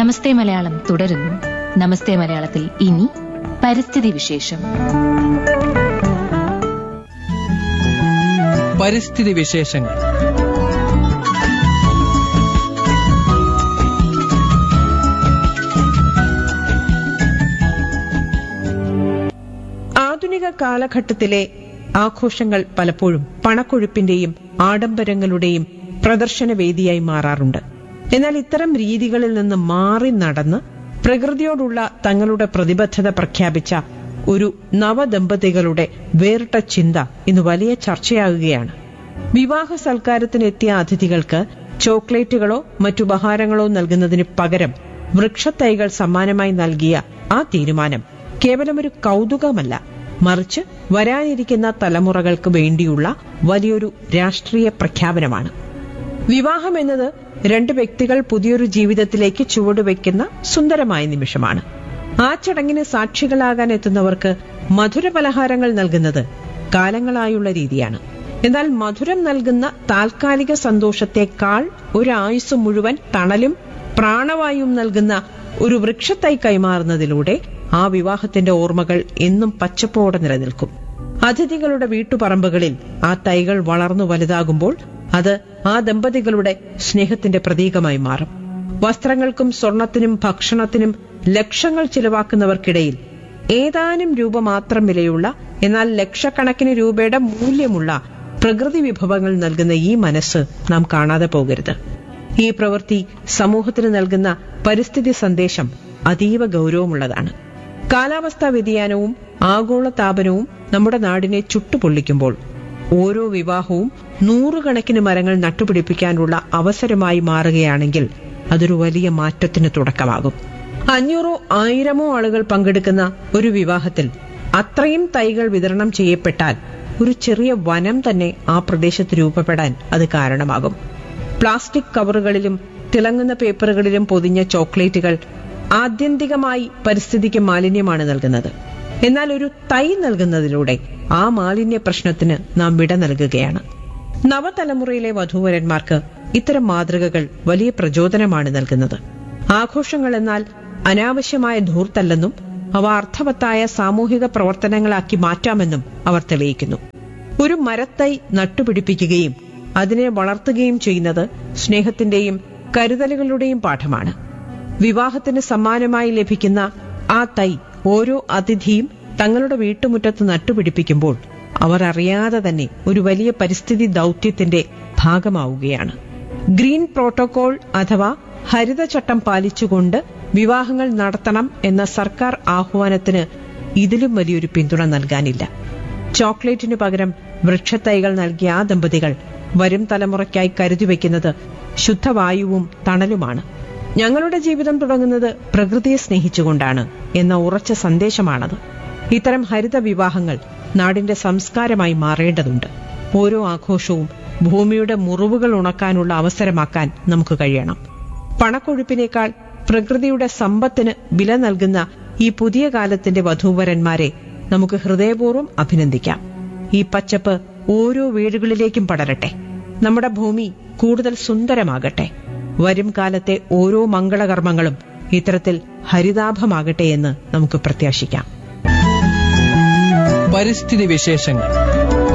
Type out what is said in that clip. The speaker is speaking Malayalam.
നമസ്തേ മലയാളം തുടരുന്നു നമസ്തേ മലയാളത്തിൽ ഇനി പരിസ്ഥിതി വിശേഷം പരിസ്ഥിതി വിശേഷങ്ങൾ ആധുനിക കാലഘട്ടത്തിലെ ആഘോഷങ്ങൾ പലപ്പോഴും പണക്കൊഴുപ്പിന്റെയും ആഡംബരങ്ങളുടെയും പ്രദർശന വേദിയായി മാറാറുണ്ട് എന്നാൽ ഇത്തരം രീതികളിൽ നിന്ന് മാറി നടന്ന് പ്രകൃതിയോടുള്ള തങ്ങളുടെ പ്രതിബദ്ധത പ്രഖ്യാപിച്ച ഒരു നവദമ്പതികളുടെ വേറിട്ട ചിന്ത ഇന്ന് വലിയ ചർച്ചയാകുകയാണ് വിവാഹ സൽക്കാരത്തിനെത്തിയ അതിഥികൾക്ക് ചോക്ലേറ്റുകളോ മറ്റുപഹാരങ്ങളോ നൽകുന്നതിന് പകരം വൃക്ഷത്തൈകൾ സമ്മാനമായി നൽകിയ ആ തീരുമാനം കേവലം ഒരു കൗതുകമല്ല മറിച്ച് വരാനിരിക്കുന്ന തലമുറകൾക്ക് വേണ്ടിയുള്ള വലിയൊരു രാഷ്ട്രീയ പ്രഖ്യാപനമാണ് വിവാഹം എന്നത് രണ്ട് വ്യക്തികൾ പുതിയൊരു ജീവിതത്തിലേക്ക് ചുവടുവെക്കുന്ന സുന്ദരമായ നിമിഷമാണ് ആ ചടങ്ങിന് സാക്ഷികളാകാൻ എത്തുന്നവർക്ക് മധുര പലഹാരങ്ങൾ നൽകുന്നത് കാലങ്ങളായുള്ള രീതിയാണ് എന്നാൽ മധുരം നൽകുന്ന താൽക്കാലിക സന്തോഷത്തെക്കാൾ ഒരു ആയുസ് മുഴുവൻ തണലും പ്രാണവായുവും നൽകുന്ന ഒരു വൃക്ഷത്തൈ കൈമാറുന്നതിലൂടെ ആ വിവാഹത്തിന്റെ ഓർമ്മകൾ എന്നും പച്ചപ്പോടെ നിലനിൽക്കും അതിഥികളുടെ വീട്ടുപറമ്പുകളിൽ ആ തൈകൾ വളർന്നു വലുതാകുമ്പോൾ അത് ആ ദമ്പതികളുടെ സ്നേഹത്തിന്റെ പ്രതീകമായി മാറും വസ്ത്രങ്ങൾക്കും സ്വർണത്തിനും ഭക്ഷണത്തിനും ലക്ഷങ്ങൾ ചിലവാക്കുന്നവർക്കിടയിൽ ഏതാനും രൂപ മാത്രം വിലയുള്ള എന്നാൽ ലക്ഷക്കണക്കിന് രൂപയുടെ മൂല്യമുള്ള പ്രകൃതി വിഭവങ്ങൾ നൽകുന്ന ഈ മനസ്സ് നാം കാണാതെ പോകരുത് ഈ പ്രവൃത്തി സമൂഹത്തിന് നൽകുന്ന പരിസ്ഥിതി സന്ദേശം അതീവ ഗൗരവമുള്ളതാണ് കാലാവസ്ഥാ വ്യതിയാനവും ആഗോള താപനവും നമ്മുടെ നാടിനെ ചുട്ടുപൊള്ളിക്കുമ്പോൾ ഓരോ വിവാഹവും നൂറുകണക്കിന് മരങ്ങൾ നട്ടുപിടിപ്പിക്കാനുള്ള അവസരമായി മാറുകയാണെങ്കിൽ അതൊരു വലിയ മാറ്റത്തിന് തുടക്കമാകും അഞ്ഞൂറോ ആയിരമോ ആളുകൾ പങ്കെടുക്കുന്ന ഒരു വിവാഹത്തിൽ അത്രയും തൈകൾ വിതരണം ചെയ്യപ്പെട്ടാൽ ഒരു ചെറിയ വനം തന്നെ ആ പ്രദേശത്ത് രൂപപ്പെടാൻ അത് കാരണമാകും പ്ലാസ്റ്റിക് കവറുകളിലും തിളങ്ങുന്ന പേപ്പറുകളിലും പൊതിഞ്ഞ ചോക്ലേറ്റുകൾ ആത്യന്തികമായി പരിസ്ഥിതിക്ക് മാലിന്യമാണ് നൽകുന്നത് എന്നാൽ ഒരു തൈ നൽകുന്നതിലൂടെ ആ മാലിന്യ പ്രശ്നത്തിന് നാം വിട നൽകുകയാണ് നവതലമുറയിലെ വധൂവരന്മാർക്ക് ഇത്തരം മാതൃകകൾ വലിയ പ്രചോദനമാണ് നൽകുന്നത് ആഘോഷങ്ങൾ എന്നാൽ അനാവശ്യമായ ധൂർത്തല്ലെന്നും അവ അർത്ഥവത്തായ സാമൂഹിക പ്രവർത്തനങ്ങളാക്കി മാറ്റാമെന്നും അവർ തെളിയിക്കുന്നു ഒരു മരത്തൈ നട്ടുപിടിപ്പിക്കുകയും അതിനെ വളർത്തുകയും ചെയ്യുന്നത് സ്നേഹത്തിന്റെയും കരുതലുകളുടെയും പാഠമാണ് വിവാഹത്തിന് സമ്മാനമായി ലഭിക്കുന്ന ആ തൈ ഓരോ അതിഥിയും തങ്ങളുടെ വീട്ടുമുറ്റത്ത് നട്ടുപിടിപ്പിക്കുമ്പോൾ അവർ അറിയാതെ തന്നെ ഒരു വലിയ പരിസ്ഥിതി ദൗത്യത്തിന്റെ ഭാഗമാവുകയാണ് ഗ്രീൻ പ്രോട്ടോകോൾ അഥവാ ഹരിതചട്ടം പാലിച്ചുകൊണ്ട് വിവാഹങ്ങൾ നടത്തണം എന്ന സർക്കാർ ആഹ്വാനത്തിന് ഇതിലും വലിയൊരു പിന്തുണ നൽകാനില്ല ചോക്ലേറ്റിനു പകരം വൃക്ഷത്തൈകൾ നൽകിയ ആ ദമ്പതികൾ വരും തലമുറയ്ക്കായി കരുതി വയ്ക്കുന്നത് ശുദ്ധവായുവും തണലുമാണ് ഞങ്ങളുടെ ജീവിതം തുടങ്ങുന്നത് പ്രകൃതിയെ സ്നേഹിച്ചുകൊണ്ടാണ് എന്ന ഉറച്ച സന്ദേശമാണത് ഇത്തരം ഹരിത വിവാഹങ്ങൾ നാടിന്റെ സംസ്കാരമായി മാറേണ്ടതുണ്ട് ഓരോ ആഘോഷവും ഭൂമിയുടെ മുറിവുകൾ ഉണക്കാനുള്ള അവസരമാക്കാൻ നമുക്ക് കഴിയണം പണക്കൊഴുപ്പിനേക്കാൾ പ്രകൃതിയുടെ സമ്പത്തിന് വില നൽകുന്ന ഈ പുതിയ കാലത്തിന്റെ വധൂവരന്മാരെ നമുക്ക് ഹൃദയപൂർവ്വം അഭിനന്ദിക്കാം ഈ പച്ചപ്പ് ഓരോ വീടുകളിലേക്കും പടരട്ടെ നമ്മുടെ ഭൂമി കൂടുതൽ സുന്ദരമാകട്ടെ വരും കാലത്തെ ഓരോ മംഗളകർമ്മങ്ങളും ഇത്തരത്തിൽ ഹരിതാഭമാകട്ടെ എന്ന് നമുക്ക് പ്രത്യാശിക്കാം പരിസ്ഥിതി വിശേഷങ്ങൾ